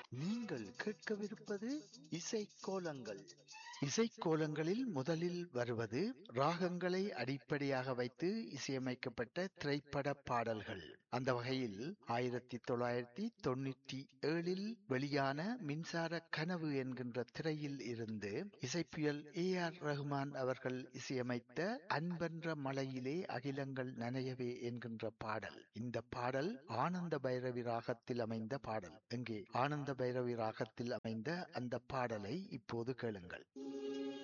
நீங்கள் கேட்கவிருப்பது இசைக்கோலங்கள் இசைக்கோலங்களில் முதலில் வருவது ராகங்களை அடிப்படையாக வைத்து இசையமைக்கப்பட்ட திரைப்பட பாடல்கள் அந்த வகையில் ஆயிரத்தி தொள்ளாயிரத்தி தொண்ணூற்றி ஏழில் வெளியான மின்சார கனவு என்கின்ற திரையில் இருந்து இசைப்புயல் ஏ ஆர் ரஹ்மான் அவர்கள் இசையமைத்த அன்பென்ற மலையிலே அகிலங்கள் நனையவே என்கின்ற பாடல் இந்த பாடல் ஆனந்த பைரவி ராகத்தில் அமைந்த பாடல் எங்கே ஆனந்த பைரவி ராகத்தில் அமைந்த அந்த பாடலை இப்போது கேளுங்கள்